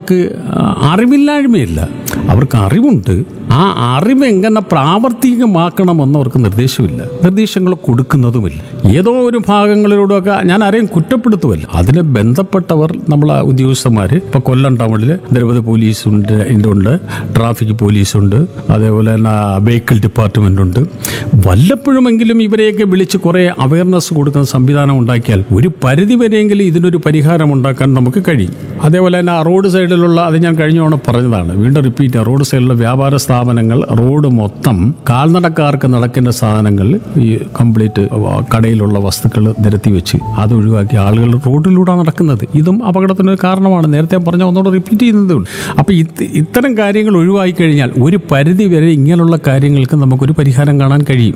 അവർക്ക് ആ, അറിവില്ലായ്മയില്ല അവർക്ക് അറിവുണ്ട് ആ അറിവ് എങ്ങനെ പ്രാവർത്തികമാക്കണമെന്ന് അവർക്ക് നിർദ്ദേശമില്ല നിർദ്ദേശങ്ങൾ കൊടുക്കുന്നതുമില്ല ഏതോ ഒരു ഭാഗങ്ങളിലൂടെയൊക്കെ ഞാൻ ആരെയും കുറ്റപ്പെടുത്തുമല്ല അതിന് ബന്ധപ്പെട്ടവർ നമ്മളെ ഉദ്യോഗസ്ഥന്മാർ ഇപ്പോൾ കൊല്ലം ടൗണിൽ നിരവധി പോലീസുണ്ട് ഇതിൻ്റെ ഉണ്ട് ട്രാഫിക് പോലീസുണ്ട് അതേപോലെ തന്നെ വെഹിക്കിൾ ഡിപ്പാർട്ട്മെൻ്റ് ഉണ്ട് വല്ലപ്പോഴുമെങ്കിലും ഇവരെയൊക്കെ വിളിച്ച് കുറേ അവയർനെസ് കൊടുക്കുന്ന സംവിധാനം ഉണ്ടാക്കിയാൽ ഒരു പരിധി വരെയെങ്കിലും ഇതിനൊരു പരിഹാരം ഉണ്ടാക്കാൻ നമുക്ക് കഴിയും അതേപോലെ തന്നെ ആ റോഡ് സൈഡിലുള്ള അത് ഞാൻ കഴിഞ്ഞ തവണ പറഞ്ഞതാണ് വീണ്ടും റിപ്പീറ്റ് റോഡ് സൈഡിലുള്ള വ്യാപാര സ്ഥാപനങ്ങൾ റോഡ് മൊത്തം കാൽനടക്കാർക്ക് നടക്കുന്ന സാധനങ്ങൾ ഈ കംപ്ലീറ്റ് കടയിലുള്ള വസ്തുക്കൾ നിരത്തി വെച്ച് അത് ഒഴിവാക്കി ആളുകൾ റോഡിലൂടെ നടക്കുന്നത് ഇതും അപകടത്തിനൊരു കാരണമാണ് നേരത്തെ പറഞ്ഞ ഒന്നുകൂടെ റിപ്പീറ്റ് ചെയ്യുന്നതേ ഉള്ളൂ അപ്പോൾ ഇത് ഇത്തരം കാര്യങ്ങൾ ഒഴിവാക്കി കഴിഞ്ഞാൽ ഒരു പരിധി വരെ ഇങ്ങനെയുള്ള കാര്യങ്ങൾക്ക് നമുക്കൊരു പരിഹാരം കാണാൻ കഴിയും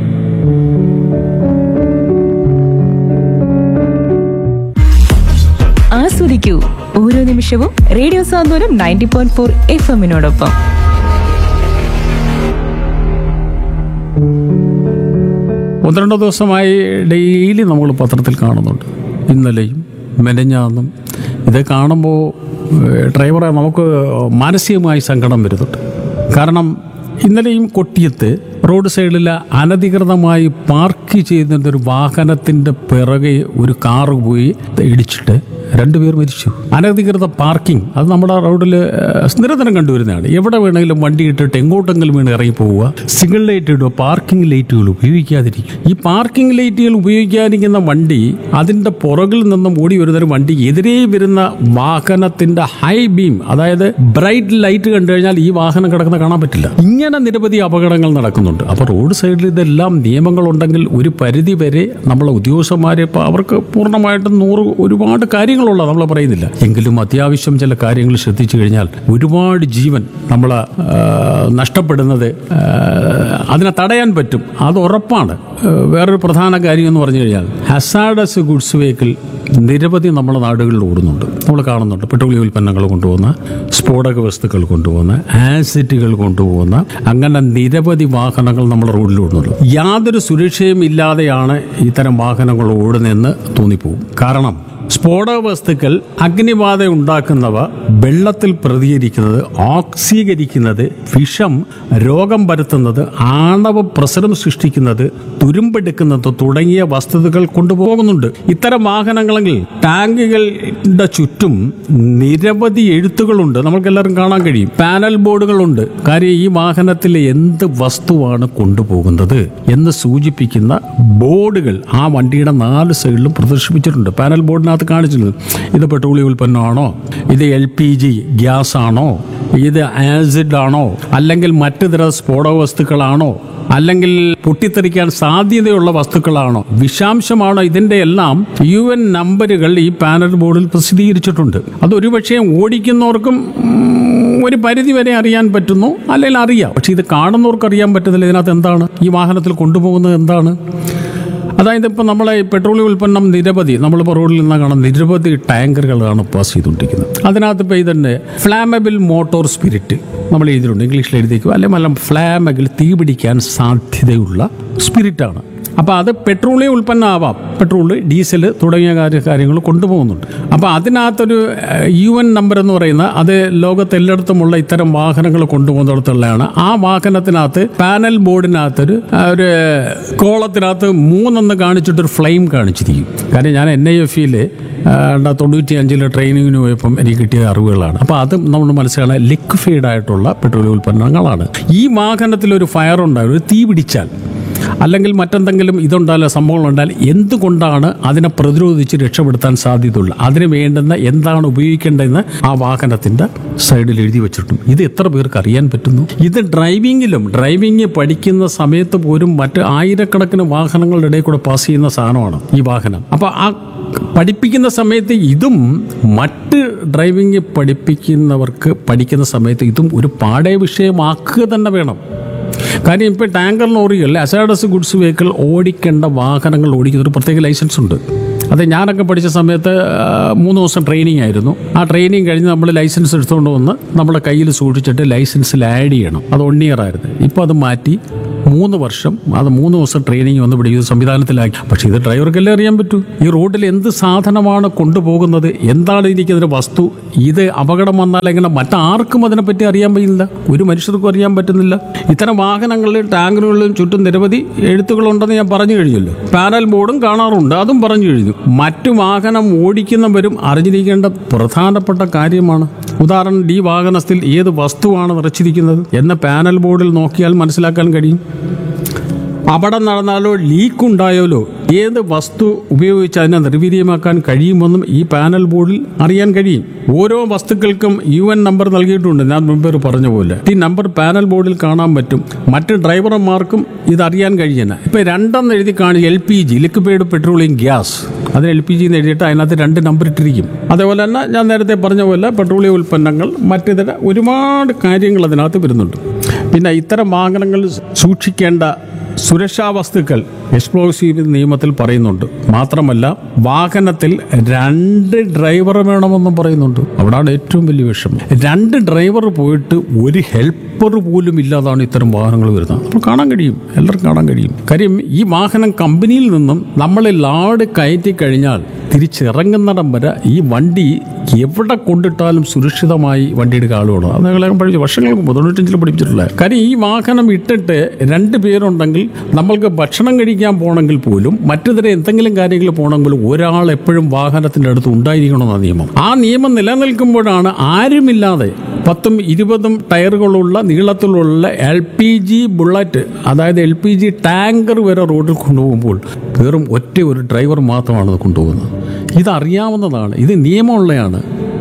ആസ്വദിക്കൂ ഓരോ നിമിഷവും radio Santhwanam ninety point four F എമ്മിനോടൊപ്പം ഒന്ന് രണ്ടോ ദിവസമായി ഡെയിലി നമ്മൾ പത്രത്തിൽ കാണുന്നുണ്ട് ഇന്നലെയും മെനഞ്ഞാന്നും ഇത് കാണുമ്പോൾ ഏഹ്, ഡ്രൈവറെ നമുക്ക് മാനസികമായി സങ്കടം വരുന്നുണ്ട് കാരണം ഇന്നലെയും കൊട്ടിയത്ത് റോഡ് സൈഡിൽ അനധികൃതമായി പാർക്ക് ചെയ്യുന്ന ഒരു വാഹനത്തിൻ്റെ പിറകെ ഒരു കാറ് പോയി ഇടിച്ചിട്ട് രണ്ടുപേർ മരിച്ചു അനധികൃത പാർക്കിംഗ് അത് നമ്മുടെ റോഡിൽ നിരന്തരം കണ്ടുവരുന്നതാണ് എവിടെ വേണമെങ്കിലും വണ്ടി ഇട്ടിട്ട് എങ്ങോട്ടെങ്കിലും വേണം ഇറങ്ങി പോവുക സിഗ്നൽ ലൈറ്റ് ഇടുക പാർക്കിംഗ് ലൈറ്റുകൾ ഉപയോഗിക്കാതിരിക്കും ഈ പാർക്കിംഗ് ലൈറ്റുകൾ ഉപയോഗിക്കാതിരിക്കുന്ന വണ്ടി അതിൻ്റെ പുറകിൽ നിന്നും ഓടി വരുന്ന ഒരു വണ്ടി എതിരെ വരുന്ന വാഹനത്തിൻ്റെ ഹൈ ബീം അതായത് ബ്രൈറ്റ് ലൈറ്റ് കണ്ടു കഴിഞ്ഞാൽ ഈ വാഹനം കിടക്കുന്ന കാണാൻ പറ്റില്ല ഇങ്ങനെ നിരവധി അപകടങ്ങൾ നടക്കുന്നുണ്ട് അപ്പോൾ റോഡ് സൈഡിൽ ഇതെല്ലാം നിയമങ്ങളുണ്ടെങ്കിൽ ഒരു പരിധി വരെ നമ്മളെ ഉദ്യോഗസ്ഥന്മാരെ ഇപ്പോൾ അവർക്ക് പൂർണ്ണമായിട്ടും നൂറ് ഒരുപാട് കാര്യങ്ങളുള്ള നമ്മൾ പറയുന്നില്ല എങ്കിലും അത്യാവശ്യം ചില കാര്യങ്ങൾ ശ്രദ്ധിച്ചു കഴിഞ്ഞാൽ ഒരുപാട് ജീവൻ നമ്മൾ നഷ്ടപ്പെടുന്നത് ആ, അതിനെ തടയാൻ പറ്റും അത് ഉറപ്പാണ് ആ, വേറൊരു പ്രധാന കാര്യം എന്ന് പറഞ്ഞു കഴിഞ്ഞാൽ ഹസാഡസ് ഗുഡ്സ് വെഹിക്കിൾ നിരവധി നമ്മുടെ നാടുകളിൽ ഓടുന്നുണ്ട് നമ്മൾ കാണുന്നുണ്ട് പെട്രോളിയം ഉൽപ്പന്നങ്ങൾ കൊണ്ടുപോകുന്ന സ്ഫോടക വസ്തുക്കൾ കൊണ്ടുപോകുന്ന ആസിഡുകൾ കൊണ്ടുപോകുന്ന അങ്ങനെ നിരവധി വാഹനങ്ങൾ നമ്മുടെ റോഡിൽ ഓടുന്നുണ്ട് യാതൊരു സുരക്ഷയും ഇല്ലാതെയാണ് ഇത്തരം വാഹനങ്ങൾ ഓടുന്നതെന്ന് തോന്നിപ്പോകും കാരണം സ്ഫോടക വസ്തുക്കൾ അഗ്നിബാധ ഉണ്ടാക്കുന്നവ വെള്ളത്തിൽ പ്രതികരിക്കുന്നത് ഓക്സീകരിക്കുന്നത് വിഷം രോഗം പരത്തുന്നത് ആണവ പ്രസരം സൃഷ്ടിക്കുന്നത് തുരുമ്പെടുക്കുന്നത് തുടങ്ങിയ വസ്തുതകൾ കൊണ്ടുപോകുന്നുണ്ട് ഇത്തരം വാഹനങ്ങളെങ്കിൽ ടാങ്കുകളുടെ ചുറ്റും നിരവധി എഴുത്തുകളുണ്ട് നമുക്കെല്ലാവരും കാണാൻ കഴിയും പാനൽ ബോർഡുകളുണ്ട് കാര്യം ഈ വാഹനത്തിൽ എന്ത് വസ്തുവാണ് കൊണ്ടുപോകുന്നത് എന്ന് സൂചിപ്പിക്കുന്ന ബോർഡുകൾ ആ വണ്ടിയുടെ നാല് സൈഡിലും പ്രദർശിപ്പിച്ചിട്ടുണ്ട് പാനൽ ബോർഡിനകത്ത് കാണിച്ചിട്ടുണ്ട് ഇത് പെട്രോളിയം ഉൽപ്പന്നമാണോ ഇത് എൽ പി ജി ഗ്യാസ് ആണോ ഇത് ആസിഡ് ആണോ അല്ലെങ്കിൽ മറ്റു തര സ്ഫോടക വസ്തുക്കളാണോ അല്ലെങ്കിൽ പൊട്ടിത്തെറിക്കാൻ സാധ്യതയുള്ള വസ്തുക്കളാണോ വിഷാംശമാണോ ഇതിന്റെ എല്ലാം യു എൻ നമ്പറുകൾ ഈ പാനൽ ബോർഡിൽ പ്രസിദ്ധീകരിച്ചിട്ടുണ്ട് അത് ഒരുപക്ഷെ ഓടിക്കുന്നവർക്കും ഉം, ഒരു പരിധി വരെ അറിയാൻ പറ്റുന്നു അല്ലെങ്കിൽ അറിയാം പക്ഷെ ഇത് കാണുന്നവർക്ക് അറിയാൻ പറ്റുന്നില്ല ഇതിനകത്ത് എന്താണ് ഈ വാഹനത്തിൽ കൊണ്ടുപോകുന്നത് എന്താണ് അതായത് ഇപ്പോൾ നമ്മളെ ഈ പെട്രോളിയം ഉൽപ്പന്നം നിരവധി നമ്മളിപ്പോൾ റോഡിൽ നിന്ന് കാണാൻ നിരവധി ടാങ്കറുകളാണ് പാസ് ചെയ്തുകൊണ്ടിരിക്കുന്നത് അതിനകത്ത് ഇപ്പോൾ ഇതന്നെ ഫ്ലാമബിൾ മോട്ടോർ സ്പിരിറ്റ് നമ്മൾ എഴുതിയിട്ടുണ്ട് ഇംഗ്ലീഷിൽ എഴുതിക്കുക അല്ലെങ്കിൽ നല്ല ഫ്ലാമബിൾ തീ പിടിക്കാൻ സാധ്യതയുള്ള സ്പിരിറ്റാണ് അപ്പോൾ അത് പെട്രോളിയം ഉൽപ്പന്നമാവാം പെട്രോൾ ഡീസൽ തുടങ്ങിയ കാര്യ കാര്യങ്ങൾ കൊണ്ടുപോകുന്നുണ്ട് അപ്പോൾ അതിനകത്തൊരു യു എൻ നമ്പർ എന്ന് പറയുന്ന അത് ലോകത്ത് എല്ലായിടത്തുമുള്ള ഇത്തരം വാഹനങ്ങൾ കൊണ്ടുപോകുന്നിടത്തുള്ളതാണ് ആ വാഹനത്തിനകത്ത് പാനൽ ബോർഡിനകത്തൊരു ആ, ഒരു കോളത്തിനകത്ത് മൂന്നെന്ന് കാണിച്ചിട്ടൊരു ഫ്ലെയിം കാണിച്ചിരിക്കും കാരണം ഞാൻ എൻ ഐ എഫ് ഇയിൽ തൊണ്ണൂറ്റി അഞ്ചിലെ ട്രെയിനിങ്ങിന് പോയപ്പം എനിക്ക് കിട്ടിയ അറിവുകളാണ് അപ്പോൾ അത് നമ്മൾ മനസ്സിലാണ് ലിക്വിഫൈഡ് ആയിട്ടുള്ള പെട്രോളിയം ഉൽപ്പന്നങ്ങളാണ് ഈ വാഹനത്തിൽ ഒരു ഫയർ ഉണ്ടാകും ഒരു തീ പിടിച്ചാൽ അല്ലെങ്കിൽ മറ്റെന്തെങ്കിലും ഇതുണ്ടായാലും സംഭവങ്ങൾ ഉണ്ടായാൽ എന്തുകൊണ്ടാണ് അതിനെ പ്രതിരോധിച്ച് രക്ഷപ്പെടുത്താൻ സാധ്യതയുള്ളത് അതിന് വേണ്ടുന്ന എന്താണ് ഉപയോഗിക്കേണ്ടതെന്ന് ആ വാഹനത്തിന്റെ സൈഡിൽ എഴുതി വെച്ചിട്ടുണ്ട് ഇത് എത്ര പേർക്ക് അറിയാൻ പറ്റുന്നു ഇത് ഡ്രൈവിങ്ങിലും ഡ്രൈവിംഗ് പഠിക്കുന്ന സമയത്ത് പോലും മറ്റ് ആയിരക്കണക്കിന് വാഹനങ്ങളുടെ ഇടയിൽ കൂടെ പാസ് ചെയ്യുന്ന സാധനമാണ് ഈ വാഹനം അപ്പോൾ ആ പഠിപ്പിക്കുന്ന സമയത്ത് ഇതും മറ്റ് ഡ്രൈവിംഗ് പഠിപ്പിക്കുന്നവർക്ക് പഠിക്കുന്ന സമയത്ത് ഇതും ഒരു പാഠ്യ വിഷയമാക്കുക തന്നെ വേണം കാര്യം ഇപ്പോൾ ടാങ്കർ ലോറികൾ അസാഡസ് ഗുഡ്സ് വെഹിക്കിൾ ഓടിക്കേണ്ട വാഹനങ്ങൾ ഓടിക്കുന്ന ഒരു പ്രത്യേക ലൈസൻസ് ഉണ്ട് അത് ഞാനൊക്കെ പഠിച്ച സമയത്ത് ആ, മൂന്ന് ദിവസം ട്രെയിനിങ് ആയിരുന്നു ആ ട്രെയിനിങ് കഴിഞ്ഞ് നമ്മൾ ലൈസൻസ് എടുത്തുകൊണ്ട് വന്ന് നമ്മുടെ കയ്യിൽ സൂക്ഷിച്ചിട്ട് ലൈസൻസിൽ ആഡ് ചെയ്യണം അത് വൺ ഇയർ ആയിരുന്നു ഇപ്പോൾ അത് മാറ്റി മൂന്ന് വർഷം അത് മൂന്ന് ദിവസം ട്രെയിനിങ് വന്ന് പിടിക്കുന്ന സംവിധാനത്തിലാക്കി പക്ഷേ ഇത് ഡ്രൈവർക്കല്ലേ അറിയാൻ പറ്റൂ ഈ റോഡിൽ എന്ത് സാധനമാണ് കൊണ്ടുപോകുന്നത് എന്താണ് ഇരിക്കുന്നതിന് വസ്തു ഇത് അപകടം വന്നാൽ എങ്ങനെ മറ്റാർക്കും അതിനെപ്പറ്റി അറിയാൻ പറ്റില്ല ഒരു മനുഷ്യർക്കും അറിയാൻ പറ്റുന്നില്ല ഇത്തരം വാഹനങ്ങളിലും ടാങ്കറുകളിലും ചുറ്റും നിരവധി എഴുത്തുകളുണ്ടെന്ന് ഞാൻ പറഞ്ഞു കഴിഞ്ഞല്ലോ പാനൽ ബോർഡും കാണാറുണ്ട് അതും പറഞ്ഞു കഴിഞ്ഞു മറ്റു വാഹനം ഓടിക്കുന്നവരും അറിഞ്ഞിരിക്കേണ്ട പ്രധാനപ്പെട്ട കാര്യമാണ് ഉദാഹരണം ഈ വാഹനത്തിൽ ഏത് വസ്തുവാണ് നിറച്ചിരിക്കുന്നത് എന്ന പാനൽ ബോർഡിൽ നോക്കിയാൽ മനസ്സിലാക്കാൻ കഴിയും അപകടം നടന്നാലോ ലീക്ക് ഉണ്ടായാലോ ഏത് വസ്തു ഉപയോഗിച്ച് അതിനെ നിർവീര്യമാക്കാൻ കഴിയുമെന്നും ഈ പാനൽ ബോർഡിൽ അറിയാൻ കഴിയും ഓരോ വസ്തുക്കൾക്കും യു എൻ നമ്പർ നൽകിയിട്ടുണ്ട് ഞാൻ മുമ്പ് പറഞ്ഞ പോലെ ഈ നമ്പർ പാനൽ ബോർഡിൽ കാണാൻ പറ്റും മറ്റ് ഡ്രൈവർമാർക്കും ഇത് അറിയാൻ കഴിയുന്ന ഇപ്പൊ രണ്ടെന്ന് എഴുതി കാണി L P G liquid petroleum gas അതിന് എൽ പി ജി എന്ന് എഴുതിയിട്ട് അതിനകത്ത് രണ്ട് നമ്പർ ഇട്ടിരിക്കും അതേപോലെ തന്നെ ഞാൻ നേരത്തെ പറഞ്ഞ പോലെ പെട്രോളിയം ഉൽപ്പന്നങ്ങൾ മറ്റിതര ഒരുപാട് കാര്യങ്ങൾ അതിനകത്ത് വരുന്നുണ്ട് പിന്നെ ഇത്തരം വാഹനങ്ങൾ സൂക്ഷിക്കേണ്ട സുരക്ഷാ വസ്തുക്കൾ എക്സ്പ്ലോസീവ് നിയമത്തിൽ പറയുന്നുണ്ട് മാത്രമല്ല വാഹനത്തിൽ രണ്ട് ഡ്രൈവർ വേണമെന്നും പറയുന്നുണ്ട് അവിടാണ് ഏറ്റവും വലിയ വിഷയം രണ്ട് ഡ്രൈവർ പോയിട്ട് ഒരു ഹെൽപ്പർ പോലും ഇല്ലാതാണ് ഇത്തരം വാഹനങ്ങൾ വരുന്നത് അപ്പോൾ കാണാൻ കഴിയും എല്ലാവർക്കും കാണാൻ കഴിയും കാര്യം ഈ വാഹനം കമ്പനിയിൽ നിന്നും നമ്മൾ ലാഡ് കയറ്റി കഴിഞ്ഞാൽ തിരിച്ചിറങ്ങുന്നിടം വരെ ഈ വണ്ടി എവിടെ കൊണ്ടിട്ടാലും സുരക്ഷിതമായി വണ്ടി എടുക്കുക ആളുകളോ അത് ഞങ്ങളെ പഠിച്ചു വർഷങ്ങൾക്ക് മുമ്പ് തൊണ്ണൂറ്റഞ്ചിൽ പഠിപ്പിച്ചിട്ടുള്ള കാര്യം ഈ വാഹനം ഇട്ടിട്ട് രണ്ട് പേരുണ്ടെങ്കിൽ നമ്മൾക്ക് ഭക്ഷണം കഴിക്കാൻ പോകണമെങ്കിൽ പോലും മറ്റു എന്തെങ്കിലും കാര്യങ്ങൾ പോകണമെങ്കിൽ ഒരാൾ എപ്പോഴും വാഹനത്തിൻ്റെ അടുത്ത് ഉണ്ടായിരിക്കണമെന്ന നിയമം ആ നിയമം നിലനിൽക്കുമ്പോഴാണ് ആരുമില്ലാതെ പത്തും ഇരുപതും ടയറുകളുള്ള നീളത്തിലുള്ള എൽ പി ജി ബുള്ളറ്റ് അതായത് എൽ പി ജി ടാങ്കർ വരെ റോഡിൽ കൊണ്ടുപോകുമ്പോൾ വെറും ഒറ്റ ഒരു ഡ്രൈവർ മാത്രമാണ് അത് കൊണ്ടുപോകുന്നത് ഇതറിയാവുന്നതാണ് ഇത് നിയമമുള്ളതാണ്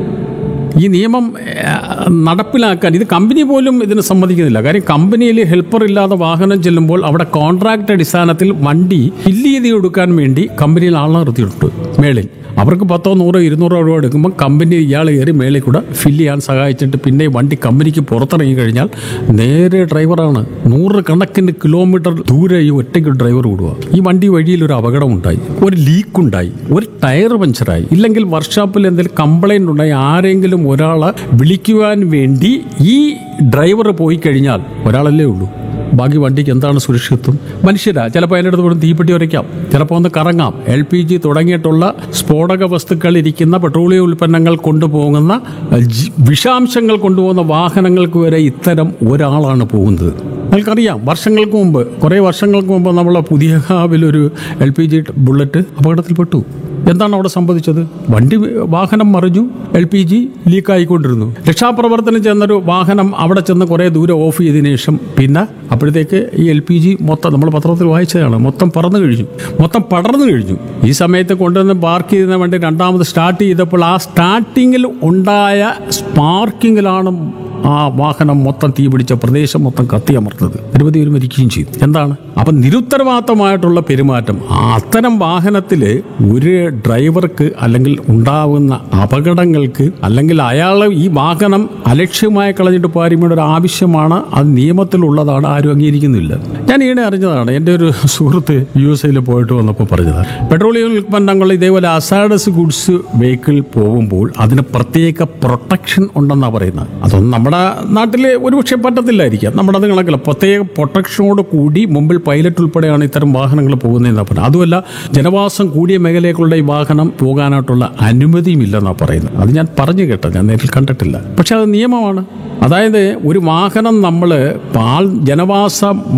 ഈ നിയമം ഏഹ്, നടപ്പിലാക്കാൻ ഇത് കമ്പനി പോലും ഇതിന് സമ്മതിക്കുന്നില്ല കാര്യം കമ്പനിയിൽ ഹെൽപ്പർ ഇല്ലാതെ വാഹനം ചെല്ലുമ്പോൾ അവിടെ കോൺട്രാക്ട് അടിസ്ഥാനത്തിൽ വണ്ടി ഫില്ല് ചെയ്ത് കൊടുക്കാൻ വേണ്ടി കമ്പനിയിൽ ആളെ നിർത്തിയിട്ടുണ്ട് മേളിൽ അവർക്ക് പത്തോ നൂറോ ഇരുന്നൂറോ രൂപ എടുക്കുമ്പോൾ കമ്പനി ഇയാൾ കയറി മേളിൽ കൂടെ ഫില്ല് ചെയ്യാൻ സഹായിച്ചിട്ട് പിന്നെ ഈ വണ്ടി കമ്പനിക്ക് പുറത്തിറങ്ങി കഴിഞ്ഞാൽ നേരെ ഡ്രൈവറാണ് നൂറ് കണക്കിന് കിലോമീറ്റർ ദൂരെ ഈ ഒറ്റയ്ക്ക് ഡ്രൈവർ വിടുക ഈ വണ്ടി വഴിയിൽ ഒരു അപകടം ഉണ്ടായി ഒരു ലീക്ക് ഉണ്ടായി ഒരു ടയർ പഞ്ചറായി ഇല്ലെങ്കിൽ വർക്ക്ഷോപ്പിൽ എന്തെങ്കിലും കംപ്ലൈന്റ് ഉണ്ടായി ആരെങ്കിലും ഒരാളെ വിളിക്കുവാൻ വേണ്ടി ഈ ഡ്രൈവർ പോയി കഴിഞ്ഞാൽ ഒരാളല്ലേ ഉള്ളൂ ബാക്കി വണ്ടിക്ക് എന്താണ് സുരക്ഷിതത്വം മനുഷ്യരാ ചിലപ്പോൾ അതിൻ്റെ അടുത്ത് പോലും തീപ്പെട്ടി ഉരയ്ക്കാം ചിലപ്പോൾ ഒന്ന് കറങ്ങാം എൽ പി ജി തുടങ്ങിയിട്ടുള്ള സ്ഫോടക വസ്തുക്കൾ ഇരിക്കുന്ന പെട്രോളിയം ഉൽപ്പന്നങ്ങൾ കൊണ്ടുപോകുന്ന ജി- വിഷാംശങ്ങൾ കൊണ്ടുപോകുന്ന വാഹനങ്ങൾക്ക് വരെ ഇത്തരം ഒരാളാണ് പോകുന്നത് നിങ്ങൾക്കറിയാം വർഷങ്ങൾക്ക് മുമ്പ് കുറേ വർഷങ്ങൾക്ക് മുമ്പ് നമ്മളെ പുതിയ കാവിലൊരു എൽ പി ജി ബുള്ളറ്റ് അപകടത്തിൽപ്പെട്ടു എന്താണ് അവിടെ സംഭവിച്ചത് വണ്ടി വാഹനം മറിഞ്ഞു എൽ പി ജി ലീക്കായിക്കൊണ്ടിരുന്നു രക്ഷാപ്രവർത്തനം ചെന്നൊരു വാഹനം അവിടെ ചെന്ന് കുറേ ദൂരെ ഓഫ് ചെയ്തതിനു ശേഷം പിന്നെ അപ്പോഴത്തേക്ക് ഈ എൽ പി ജി മൊത്തം നമ്മൾ പത്രത്തിൽ വായിച്ചതാണ് മൊത്തം പറന്നു കഴിഞ്ഞു മൊത്തം പടർന്നു കഴിഞ്ഞു ഈ സമയത്ത് കൊണ്ടുവന്ന് പാർക്ക് ചെയ്ത വണ്ടി രണ്ടാമത് സ്റ്റാർട്ട് ചെയ്തപ്പോൾ ആ സ്റ്റാർട്ടിങ്ങിൽ ഉണ്ടായ സ്പാർക്കിങ്ങിലാണ് ആ വാഹനം മൊത്തം തീ പിടിച്ച പ്രദേശം മൊത്തം കത്തിയമർത്തത് നിരവധി പേര് മരിക്കുകയും ചെയ്തു എന്താണ് അപ്പം നിരുത്തരവാദിത്തമായിട്ടുള്ള പെരുമാറ്റം ആ അത്തരം വാഹനത്തിൽ ഒരു ഡ്രൈവർക്ക് അല്ലെങ്കിൽ ഉണ്ടാവുന്ന അപകടങ്ങൾക്ക് അല്ലെങ്കിൽ അയാൾ ഈ വാഹനം അലക്ഷ്യമായി കളഞ്ഞിട്ട് പാരിമയുടെ ഒരു ആവശ്യമാണ് അത് നിയമത്തിലുള്ളതാണ് ആരും അംഗീകരിക്കുന്നില്ല ഞാൻ ഈയിടെ അറിഞ്ഞതാണ് എൻ്റെ ഒരു സുഹൃത്ത് യു എസ് എയിൽ പോയിട്ട് വന്നപ്പോൾ പറഞ്ഞത് പെട്രോളിയം ഉൽപ്പന്നങ്ങൾ ഇതേപോലെ അസാഡസ് ഗുഡ്സ് വെഹിക്കിൾ പോകുമ്പോൾ അതിന് പ്രത്യേക പ്രൊട്ടക്ഷൻ ഉണ്ടെന്നാണ് പറയുന്നത് അതൊന്നും നമ്മുടെ നാട്ടിൽ ഒരുപക്ഷെ പറ്റത്തില്ലായിരിക്കാം നമ്മുടെ അത് കണക്കില്ല പ്രത്യേക പ്രൊട്ടക്ഷനോട് കൂടി മുമ്പിൽ പൈലറ്റ് ഉൾപ്പെടെയാണ് ഇത്തരം വാഹനങ്ങൾ പോകുന്നതെന്നാണ് പറയുന്നത് അതുമല്ല ജനവാസം കൂടിയ മേഖലയിലുള്ള ഈ വാഹനം പോകാനായിട്ടുള്ള അനുമതിയും ഇല്ലെന്നാണ് പറയുന്നത് അത് ഞാൻ പറഞ്ഞു കേട്ടോ ഞാൻ നേരിൽ കണ്ടിട്ടില്ല പക്ഷെ അത് നിയമമാണ് അതായത് ഒരു വാഹനം നമ്മൾ പാൽ ജനവാസ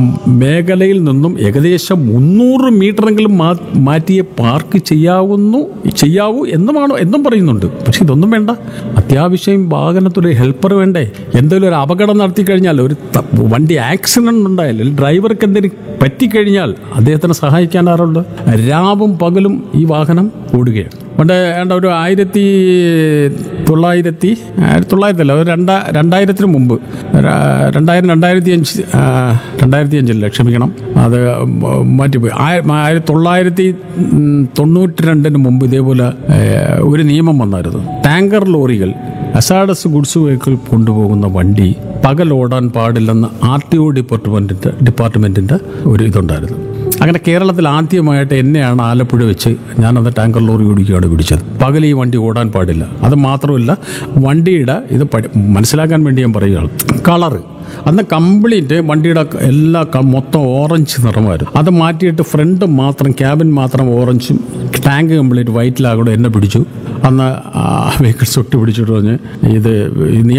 മേഖലയിൽ നിന്നും ഏകദേശം മുന്നൂറ് മീറ്ററെങ്കിലും മാ മാറ്റിയേ പാർക്ക് ചെയ്യാവുന്നു ചെയ്യാവൂ എന്നുമാണോ എന്നും പറയുന്നുണ്ട് പക്ഷെ ഇതൊന്നും വേണ്ട അത്യാവശ്യം വാഹനത്തൊരു ഹെൽപ്പർ വേണ്ടേ എന്തെങ്കിലും ഒരു അപകടം നടത്തി കഴിഞ്ഞാൽ ഒരു ത- വണ്ടി ആക്സിഡന്റ് ഉണ്ടായാൽ ഡ്രൈവർക്ക് എന്തെങ്കിലും പറ്റിക്കഴിഞ്ഞാൽ അദ്ദേഹത്തിനെ സഹായിക്കാൻ ആരുണ്ട് രാവും പകലും ഈ വാഹനം ഓടുകയാണ് പണ്ട് ഏണ്ട ഒരു ആയിരത്തി തൊള്ളായിരത്തി ആയിരത്തി തൊള്ളായിരത്തല്ല ഒരു രണ്ടാ രണ്ടായിരത്തിന് മുമ്പ് ര- രണ്ടായിരം രണ്ടായിരത്തി അഞ്ച് ആ, രണ്ടായിരത്തി അഞ്ചില്ല ക്ഷമിക്കണം അത് മ- മാറ്റിപ്പോയി ആയ- ആയിരത്തി തൊള്ളായിരത്തി ഉം, തൊണ്ണൂറ്റി രണ്ടിന് മുമ്പ് ഇതേപോലെ ഏ, ഒരു നിയമം വന്നായിരുന്നു ടാങ്കർ ലോറികൾ അസാഡസ് ഗുഡ്സ് വെഹിക്കിൾ കൊണ്ടുപോകുന്ന വണ്ടി പകൽ ഓടാൻ പാടില്ലെന്ന് ആർ ടി ഒ ഡിപ്പാർട്ട്മെൻറ്റിൻ്റെ ഡിപ്പാർട്ട്മെൻറ്റിൻ്റെ ഒരു ഇതുണ്ടായിരുന്നു അങ്ങനെ കേരളത്തിൽ ആദ്യമായിട്ട് എന്നെയാണ് ആലപ്പുഴ വെച്ച് ഞാനത് ടാങ്കർ ലോറി ഓടിക്കുകയാണ് പിടിച്ചത് പകൽ ഈ വണ്ടി ഓടാൻ പാടില്ല അത് മാത്രമല്ല വണ്ടിയുടെ ഇത് പഠി മനസ്സിലാക്കാൻ വേണ്ടി ഞാൻ പറയുകയാണ് കളറ് അന്ന് കംപ്ലീറ്റ് വണ്ടിയുടെ എല്ലാ ക- മൊത്തം ഓറഞ്ച് നിറമായിരുന്നു അത് മാറ്റിയിട്ട് ഫ്രണ്ട് മാത്രം ക്യാബിൻ മാത്രം ഓറഞ്ചും ടാങ്ക് കംപ്ലീറ്റ് വൈറ്റിലാകൂടെ എന്നെ പിടിച്ചു അന്ന് വെഹിക്കിൾസ് ഒട്ടി പിടിച്ചിട്ട് പറഞ്ഞ് ഇത് നീ